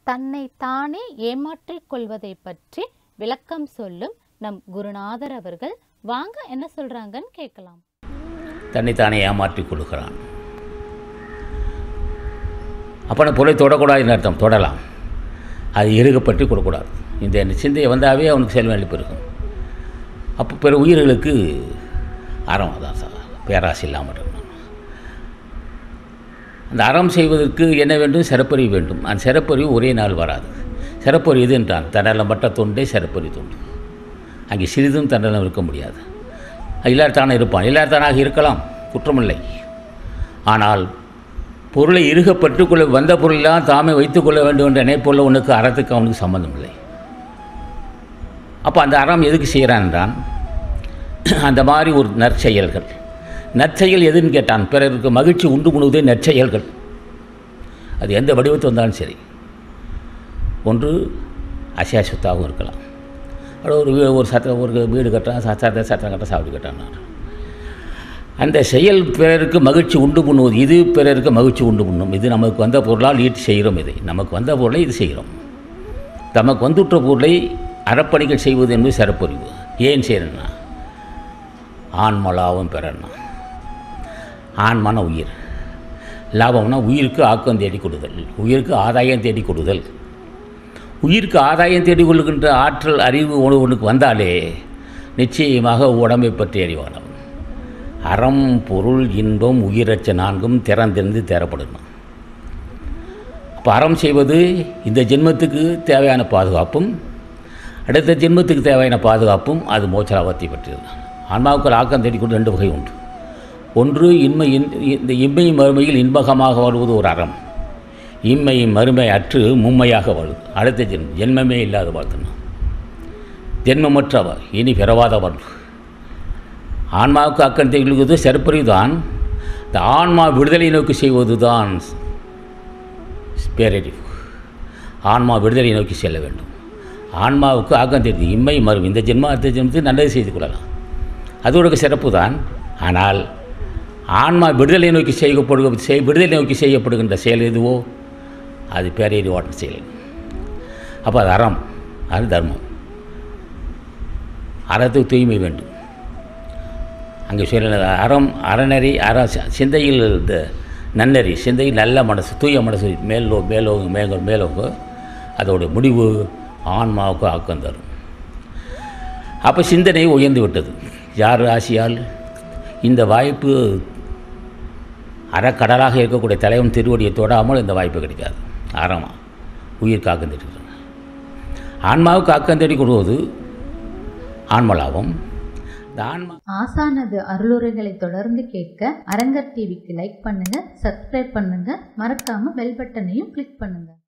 தன்னை தானே ஏமாற்றிக் கொள்வதை பற்றி விளக்கம் சொல்லும் நம் குருநாதர் அவர்கள் வாங்க என்ன சொல்றாங்கன்னு கேட்கலாம் தன்னைத்தானே ஏமாற்றிக் கொள்கிறான் அப்போ பொருளை தொடக்கூடாதுன்னு அர்த்தம் தொடலாம் அது இறுகப்பட்டு கொடுக்கூடாது இந்த சிந்தையை வந்தாவே அவனுக்கு செல்வம் அளிப்பு இருக்கும் அப்போ பிற உயிர்களுக்கு அறம் தான் சார் பேராசை இல்லாமல் இருக்கணும் அந்த அறம் செய்வதற்கு என்ன வேண்டும் சிறப்பறிவு வேண்டும் அந்த சிறப்பறிவு ஒரே நாள் வராது சிறப்பறிவு இது என்றான் தன்னலம் பட்ட தொண்டே சிறப்பறிவு தொண்டு அங்கே சிறிதும் தன்னலம் இருக்க முடியாது இல்லாதானே இருப்பான் இல்லாதானாக இருக்கலாம் குற்றமில்லை ஆனால் பொருளை இறுக பற்றுக்கொள்ள வந்த பொருளெல்லாம் தாமே வைத்துக்கொள்ள வேண்டும் என்ற நினைப்புள்ள உனக்கு அறத்துக்கு அவனுக்கு சம்பந்தம் இல்லை அப்போ அந்த அறம் எதுக்கு செய்கிறான் என்றான் அந்த மாதிரி ஒரு நற்செயல்கள் நற்செயல் எதுன்னு கேட்டான் பிறருக்கு மகிழ்ச்சி உண்டு பண்ணுவதே நற்செயல்கள் அது எந்த வடிவத்தில் வந்தாலும் சரி ஒன்று அசியாசுத்தாகவும் இருக்கலாம் அவ்வளோ ஒரு வீ- ஒரு சத்த ஒரு வீடு கட்டுறான் சத்த சத்தம் கட்ட சாப்பிட்டு கட்டான் அந்த செயல் பிறருக்கு மகிழ்ச்சி உண்டு பண்ணுவது இது பிறருக்கு மகிழ்ச்சி உண்டு பண்ணும் இது நமக்கு வந்த பொருளால் ஈட்டு செய்கிறோம் இதை நமக்கு வந்த பொருளை இது செய்கிறோம் தமக்கு வந்துற்ற பொருளை அறப்பணிகள் செய்வது என்பது சிறப்பறிவு ஏன் செய்யணும்னா ஆன்ம லாபம் பெறணும் ஆன்மான உயிர் லாபம்னா உயிருக்கு ஆக்கம் தேடி கொடுதல் உயிருக்கு ஆதாயம் தேடி கொடுதல் உயிருக்கு ஆதாயம் தேடி கொள்கின்ற ஆற்றல் அறிவு ஒன்று வந்தாலே நிச்சயமாக உடம்பை பற்றி அறிவானவன் அறம் பொருள் இன்பம் உயிரச்ச நான்கும் திறந்திருந்து தேரப்படணும் அப்போ அறம் செய்வது இந்த ஜென்மத்துக்கு தேவையான பாதுகாப்பும் அடுத்த ஜென்மத்துக்கு தேவையான பாதுகாப்பும் அது மோச்சலாபத்தை பற்றியது ஆன்மாவுக்கு ஒரு ஆக்கம் தேடி கொண்டு ரெண்டு வகை உண்டு ஒன்று இன்மை இன் இந்த இம்மை மறுமையில் இன்பகமாக வருவது ஒரு அறம் இம்மை மறுமை அற்று மும்மையாக வாழுது அடுத்த ஜென்மம் ஜென்மமே இல்லாத வாழ்த்தணும் ஜென்மமற்ற வா- இனி பிறவாத வாழ்வு ஆன்மாவுக்கு அக்கறை திகழ்வது சிறப்பறிவு தான் இந்த ஆன்மா விடுதலை நோக்கி செய்வது தான் பேரறிவு ஆன்மா விடுதலை நோக்கி செல்ல வேண்டும் ஆன்மாவுக்கு ஆக்கம் தெரியுது இம்மை மறும் இந்த ஜென்மம் அடுத்த ஜென்மத்துக்கு நல்லது செய்து கொள்ளலாம் அது ஒரு சிறப்பு தான் ஆனால் ஆன்மா விடுதலை நோக்கி செய்யப்படுக செய் விடுதலை நோக்கி செய்யப்படுகின்ற செயல் எதுவோ அது பேரறிவாட்டம் செயல் அப்போ அது அறம் அது தர்மம் அறத்துக்கு தூய்மை வேண்டும் அங்கே சொல்ல அறம் அறநெறி அற சிந்தையில் இந்த நன்னெறி சிந்தையில் நல்ல மனசு தூய மனசு மேலோ மேலோங்க மேலோ மேலோங்க அதோடைய முடிவு ஆன்மாவுக்கு ஆக்கம் தரும் அப்போ சிந்தனை உயர்ந்து விட்டது யார் ஆசியால் இந்த வாய்ப்பு அறக்கடலாக இருக்கக்கூடிய தலைவன் திருவடியை தொடாமல் இந்த வாய்ப்பு கிடைக்காது அறமா உயிர் காக்கம் தேடுகிறது ஆன்மாவுக்கு ஆக்கம் தேடி கொடுவது ஆன்மலாபம் இந்த ஆன்மா ஆசானது அருளுரைகளை தொடர்ந்து கேட்க அரங்கர் டிவிக்கு லைக் பண்ணுங்க சப்ஸ்கிரைப் பண்ணுங்க மறக்காம பெல் பட்டனையும் கிளிக் பண்ணுங்க